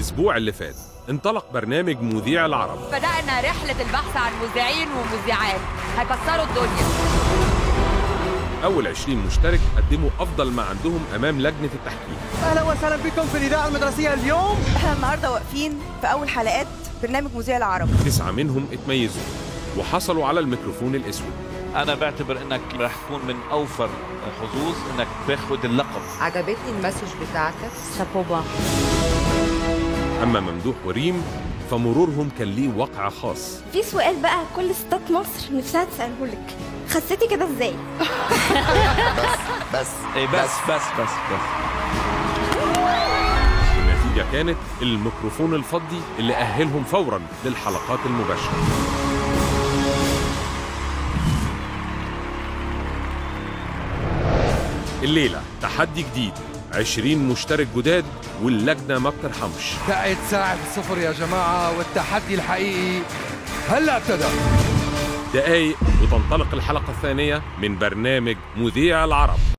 الأسبوع اللي فات انطلق برنامج مذيع العرب بدأنا رحلة البحث عن مذيعين ومذيعات هيكسروا الدنيا أول 20 مشترك قدموا أفضل ما عندهم أمام لجنة التحكيم اهلا وسهلا بكم في الاذاعه المدرسيه اليوم احنا النهارده واقفين في اول حلقات برنامج مذيع العرب تسعة منهم اتميزوا وحصلوا على الميكروفون الأسود انا بعتبر انك رح تكون من اوفر حظوظ انك تاخذ اللقب عجبتني المسج بتاعتك شابوبا أما ممدوح وريم فمرورهم كان ليه وقع خاص في سؤال بقى كل ستات مصر نفسها تسأله لك خسيتي كده ازاي؟ بس ايه بس بس بس بس النتيجة كانت الميكروفون الفضي اللي أهلهم فورا للحلقات المباشرة الليلة تحدي جديد 20 مشترك جداد واللجنة ما بترحمش بقت ساعة الصفر يا جماعة والتحدي الحقيقي هلا ابتدى دقايق وتنطلق الحلقة الثانية من برنامج مذيع العرب